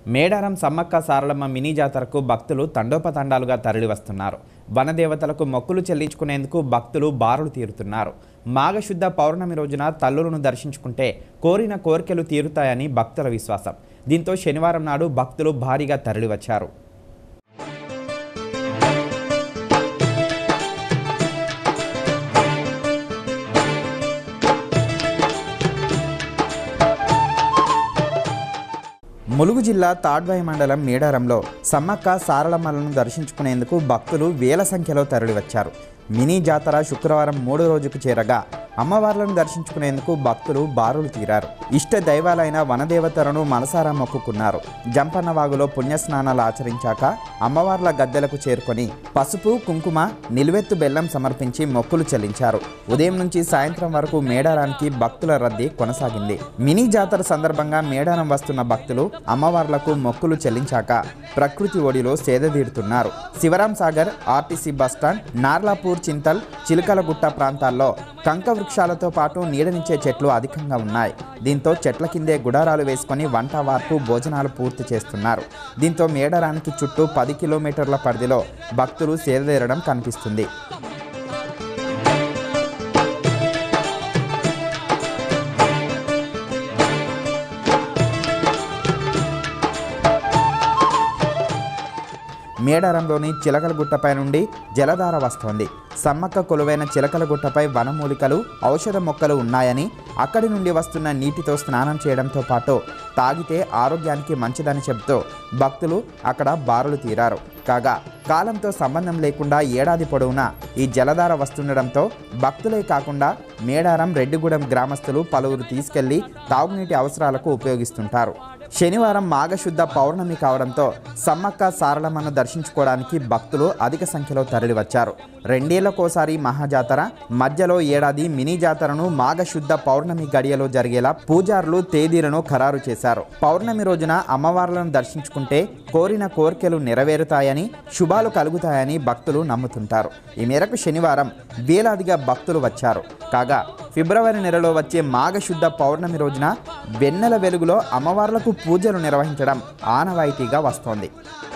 Medaram Sammakka Saralamma mini జాతరకు భక్తులు తండోపతండాలుగా తరలివస్తున్నారు వనదేవతలకు మొక్కులు చెల్లించుకునేందుకు భక్తులు బారులు తీరుతున్నారు మాఘశుద్ధ పౌర్ణమి రోజున తల్లులను దర్శించుకుంటే కోరిన కోరికలు తీరుతాయని భక్తుల విశ్వాసం దీంతో శనివారం నాడు భక్తులు భారీగా తరలివచ్చారు ములుగు జిల్లా తాడ్వాయి మండలం మేడారంలో సమ్మక్క సారలమ్మలను దర్శించుకునేందుకు భక్తులు వేల సంఖ్యలో తరలివచ్చారు మినీ జాతర శుక్రవారం మూడో రోజుకు చేరగా అమ్మవార్లను దర్శించుకునేందుకు భక్తులు బారులు తీరారు ఇష్ట దైవాలైన వనదేవతలను మనసారా మొక్కుకున్నారు జంపన్న వాగులో పుణ్యస్నానాలు ఆచరించాక అమ్మవార్ల గద్దెలకు చేరుకొని పసుపు కుంకుమ నిలువెత్తు బెల్లం సమర్పించి మొక్కులు చెల్లించారు ఉదయం నుంచి సాయంత్రం వరకు మేడారానికి భక్తుల రద్దీ కొనసాగింది మినీ జాతర సందర్భంగా మేడారం వస్తున్న భక్తులు అమ్మవార్లకు మొక్కులు చెల్లించాక ప్రకృతి ఒడిలో సేదతీరుతున్నారు శివరాం సాగర్ ఆర్టీసీ బస్టాండ్ నార్లాపూర్ చింతల్ చిలకలగుట్ట ప్రాంతాల్లో కంక వృక్షాలతో పాటు నీడనిచ్చే చెట్లు అధికంగా ఉన్నాయి దీంతో చెట్ల కిందే గుడారాలు వేసుకొని వంట వార్పు భోజనాలు పూర్తి చేస్తున్నారు దీంతో మేడారానికి చుట్టూ పది కిలోమీటర్ల పరిధిలో భక్తులు సేదతీరడం కనిపిస్తుంది మేడారంలోని చిలకలగుట్టపై నుండి జలధార వస్తోంది సమ్మక్క కొలువైన చిలకలగుట్టపై వనమూలికలు ఔషధ మొక్కలు ఉన్నాయని అక్కడి నుండి వస్తున్న నీటితో స్నానం చేయడంతో పాటు తాగితే ఆరోగ్యానికి మంచిదని చెబుతూ భక్తులు అక్కడ బారులు తీరారు కాగా కాలంతో సంబంధం లేకుండా ఏడాది పొడవునా ఈ జలధార వస్తుండడంతో భక్తులే కాకుండా మేడారం రెడ్డిగూడెం గ్రామస్తులు పలువురు తీసుకెళ్లి తాగునీటి అవసరాలకు ఉపయోగిస్తుంటారు శనివారం మాఘశుద్ధ పౌర్ణమి కావడంతో సమ్మక్క సారలమ్మను దర్శించుకోవడానికి భక్తులు అధిక సంఖ్యలో తరలివచ్చారు రెండేళ్లకోసారి మహాజాతర మధ్యలో ఏడాది మినీ జాతరను మాఘశుద్ధ పౌర్ణమి గడియలో జరిగేలా పూజారులు తేదీలను ఖరారు చేశారు పౌర్ణమి రోజున అమ్మవార్లను దర్శించుకుంటే కోరిన కోరికలు నెరవేరుతాయని శుభాలు కలుగుతాయని భక్తులు నమ్ముతుంటారు ఈ మేరకు శనివారం వేలాదిగా భక్తులు వచ్చారు కాగా ఫిబ్రవరి నెలలో వచ్చే మాఘశుద్ధ పౌర్ణమి రోజున వెన్నెల వెలుగులో అమ్మవార్లకు పూజలు నిర్వహించడం ఆనవాయితీగా వస్తోంది